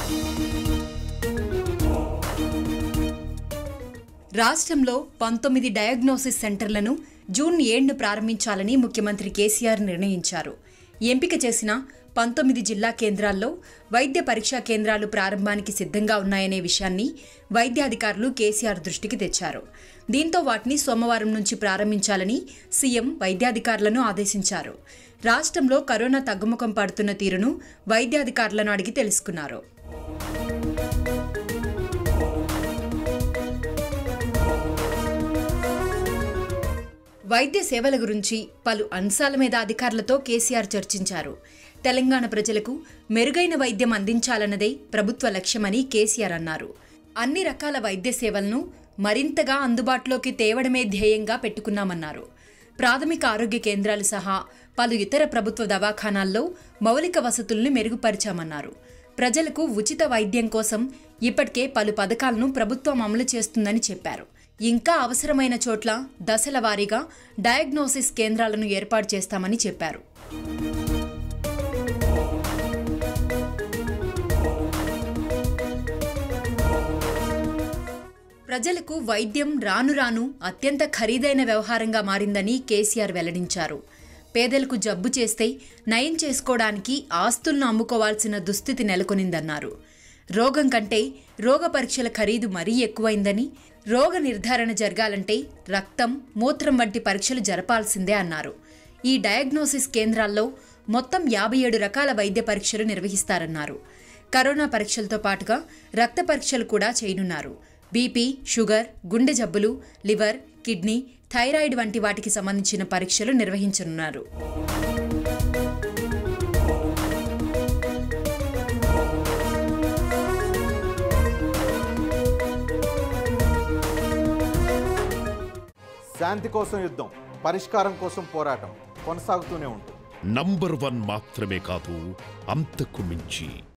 రాష్ట్రంలో పంతొమ్మిది diagnosis సెంటర్లను June ఏడును ప్రారంభించాలని ముఖ్యమంత్రి కేసీఆర్ నిర్ణయించారు ఎంపిక చేసిన పంతొమ్మిది జిల్లా కేంద్రాల్లో వైద్య పరీక్షా కేంద్రాలు ప్రారంభానికి సిద్ధంగా ఉన్నాయనే విషయాన్ని వైద్యాధికారులు కేసీఆర్ దృష్టికి తెచ్చారు దీంతో వాటిని సోమవారం నుంచి ప్రారంభించాలని సీఎం వైద్యాధికారులను ఆదేశించారు రాష్ట్రంలో కరోనా తగ్గుముఖం పడుతున్న తీరును వైద్యాధికారులను అడిగి తెలుసుకున్నారు వైద్య సేవల గురించి పలు అంశాల మీద అధికారులతో కేసీఆర్ చర్చించారు తెలంగాణ ప్రజలకు మెరుగైన వైద్యం అందించాలన్నదే ప్రభుత్వ లక్ష్యమని కేసీఆర్ అన్నారు అన్ని రకాల వైద్య సేవలను మరింతగా అందుబాటులోకి తేవడమే ధ్యేయంగా పెట్టుకున్నామన్నారు ప్రాథమిక ఆరోగ్య కేంద్రాలు సహా పలు ఇతర ప్రభుత్వ దవాఖానాల్లో మౌలిక వసతుల్ని మెరుగుపరిచామన్నారు ప్రజలకు ఉచిత వైద్యం కోసం ఇప్పటికే పలు పథకాలను ప్రభుత్వం అమలు చేస్తుందని చెప్పారు ఇంకా అవసరమైన చోట్ల దశల వారీగా డయాగ్నోసిస్ కేంద్రాలను ఏర్పాటు చేస్తామని చెప్పారు ప్రజలకు వైద్యం రాను రాను అత్యంత ఖరీదైన వ్యవహారంగా మారిందని కేసీఆర్ వెల్లడించారు పేదలకు జబ్బు చేస్తే నయం చేసుకోవడానికి ఆస్తులను అమ్ముకోవాల్సిన దుస్థితి నెలకొనిందన్నారు రోగం కంటే రోగ పరీక్షల ఖరీదు మరీ ఎక్కువైందని రోగ నిర్ధారణ జరగాలంటే రక్తం మూత్రం వంటి పరీక్షలు జరపాల్సిందే అన్నారు ఈ డయాగ్నోసిస్ కేంద్రాల్లో మొత్తం యాభై ఏడు రకాల వైద్య పరీక్షలు నిర్వహిస్తారన్నారు కరోనా పరీక్షలతో పాటుగా రక్త పరీక్షలు కూడా చేయనున్నారు బీపీ షుగర్ గుండె జబ్బులు లివర్ కిడ్నీ థైరాయిడ్ వంటి వాటికి సంబంధించిన పరీక్షలు నిర్వహించనున్నారు శాంతి కోసం యుద్ధం పరిష్కారం కోసం పోరాటం కొనసాగుతూనే ఉంటుంది నంబర్ వన్ మాత్రమే కాదు అంతకు మించి